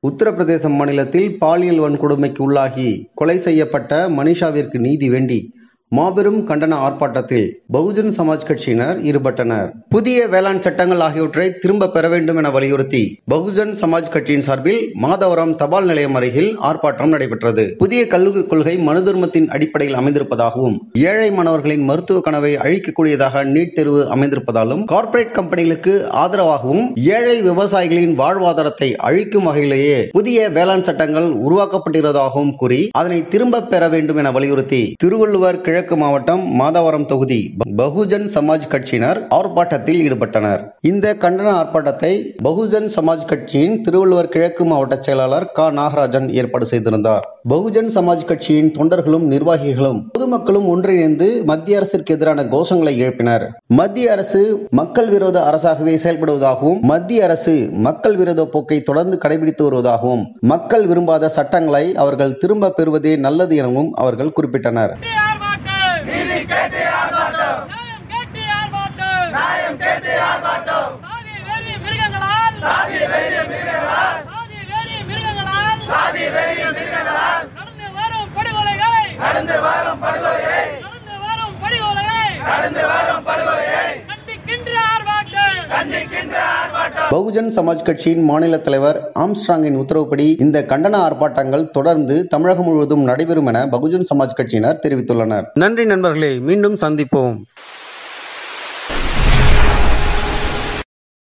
உத்தரப்பிரதேசம் மாநிலத்தில் பாலியல் வன்கொடுமைக்கு உள்ளாகி கொலை செய்யப்பட்ட மனிஷாவிற்கு நீதி வேண்டி மாபெரும் கண்டன ஆர்ப்பாட்டத்தில் பகுஜன் சமாஜ் கட்சியினர் ஈடுபட்டனர் புதிய வேளாண் சட்டங்கள் ஆகியவற்றை திரும்ப பெற வேண்டும் என வலியுறுத்தி பகுஜன் சமாஜ் கட்சியின் சார்பில் மாதவரம் தபால் நிலையம் அருகில் ஆர்ப்பாட்டம் நடைபெற்றது புதிய கல்விக் கொள்கை மனு தர்மத்தின் அடிப்படையில் அமைந்திருப்பதாகவும் ஏழை மாணவர்களின் மருத்துவ கனவை அழிக்கக்கூடியதாக நீட் தேர்வு அமைந்திருப்பதாலும் கார்ப்பரேட் கம்பெனிகளுக்கு ஆதரவாகவும் ஏழை விவசாயிகளின் வாழ்வாதாரத்தை அழிக்கும் வகையிலேயே புதிய வேளாண் சட்டங்கள் உருவாக்கப்பட்டிருப்பதாகவும் கூறி அதனை திரும்ப பெற வேண்டும் என வலியுறுத்தி திருவள்ளுவர் கிழக்கு மாவட்டம் மாதவரம் தொகுதி பகுஜன் சமாஜ் கட்சியினர் ஆர்ப்பாட்டத்தில் ஈடுபட்டனர் இந்த கண்டன ஆர்ப்பாட்டத்தை பகுஜன் சமாஜ் கட்சியின் திருவள்ளுவர் கிழக்கு மாவட்ட செயலாளர் க நாகராஜன் ஏற்பாடு செய்திருந்தார் பகுஜன் சமாஜ் கட்சியின் தொண்டர்களும் நிர்வாகிகளும் பொதுமக்களும் ஒன்றிணைந்து மத்திய அரசிற்கு எதிரான கோஷங்களை எழுப்பினர் மத்திய அரசு மக்கள் விரோத அரசாகவே செயல்படுவதாகவும் மத்திய அரசு மக்கள் விரோத போக்கை தொடர்ந்து கடைபிடித்து வருவதாகவும் மக்கள் விரும்பாத சட்டங்களை அவர்கள் திரும்ப பெறுவதே நல்லது எனவும் அவர்கள் குறிப்பிட்டனர் நீதி கேட்டு ஆர்ப்பாட்டம் நியாயம் கேட்டு ஆர்ப்பாட்டம் சாதி வெறி மிருகங்களால் சாதி வெறிய மிருகங்களால் சாதி வெறி மிருகங்களால் சாதி வெறிய மிருகங்களால் நடந்து வரும் படுகொலைகளை நடந்து வரும் படுகொலையை நடந்து வரும் படுகொலையை நடந்து வரும் படுகொலையை கண்டிக்கின்ற ஆர்ப்பாட்டம் கண்டிக்கின்ற ஆர்ப்பாட்டம் பகுஜன் சமாஜ் கட்சியின் மாநில தலைவர் ஆம்ஸ்ட்ராங்கின் உத்தரவுப்படி இந்த கண்டன ஆர்ப்பாட்டங்கள் தொடர்ந்து தமிழகம் முழுவதும் நடைபெறும் என பகுஜன் சமாஜ் கட்சியினர் தெரிவித்துள்ளனர் நன்றி நண்பர்களே மீண்டும் சந்திப்போம்